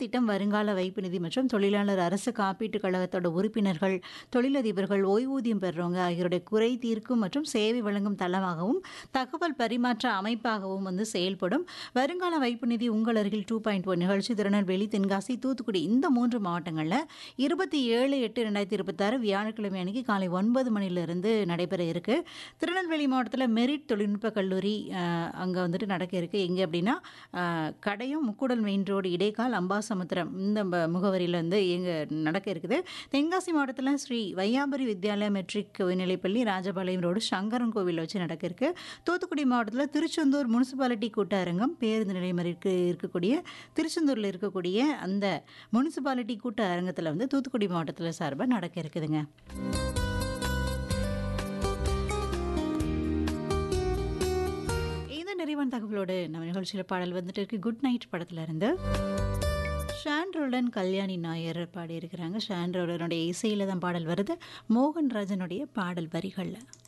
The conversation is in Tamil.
திட்டம் வருங்கால வைப்பு நிதி மற்றும் தொழிலாளர் அரசு காப்பீட்டுக் கழகத்தோட உறுப்பினர்கள் தொழிலதிபர்கள் ஓய்வூதியம் பெறுறவங்க ஆகியோருடைய குறை தீர்க்கும் மற்றும் சேவை வழங்கும் தளமாகவும் தகவல் பரிமாற்ற அமைப்பாகவும் வந்து செயல்படும் வருங்கால வைப்பு நிதி உங்கள் அருகில் டூ பாயிண்ட் ஒன் நிகழ்ச்சி திருநெல்வேலி தென்காசி தூத்துக்குடி இந்த மூன்று மாவட்டங்களில் இருபத்தி ஏழு எட்டு ரெண்டாயிரத்தி இருபத்தாறு வியாழக்கிழமை அன்னைக்கு காலை ஒன்பது மணிலிருந்து நடைபெற இருக்கு திருநெல்வேலி மாவட்டத்தில் மெரிட் தொழில்நுட்ப கல்லூரி அங்கே வந்துட்டு நடக்க இருக்கு எங்கே அப்படின்னா அஹ், கடையம் முக்கூடல் மெயின் ரோடு இடைக்கால் அம்பாசமுத்திரம் இந்த ம- முகவரியில் வந்து எங்கே நடக்க இருக்குது தென்காசி மாவட்டத்தில் ஸ்ரீ வையாபுரி வித்யாலயா மெட்ரிக் உயர்நிலைப்பள்ளி ராஜபாளையம் ரோடு சங்கரன் கோவில் வச்சு நடக்க இருக்கு தூத்துக்குடி மாவட்டத்தில் திருச்செந்தூர் முனிசிபாலிட்டி கூட்ட அரங்கம் பேருந்து நிலையம் இருக்கு இருக்கக்கூடிய திருச்செந்தூரில் இருக்கக்கூடிய அந்த முனிசிபாலிட்டி கூட்ட அரங்கத்தில் வந்து தூத்துக்குடி மாவட்டத்தில் சார்பாக நடக்க இருக்குதுங்க இந்த நிறைவான தகவலோடு நம்ம நிகழ்ச்சியில் பாடல் வந்துட்டு இருக்கு குட் நைட் படத்துல இருந்து ஷான்ரோலன் கல்யாணி நாயர் பாடியிருக்கிறாங்க ஷான்ரோலனுடைய இசையில தான் பாடல் வருது மோகன் ராஜனுடைய பாடல் வரிகளில்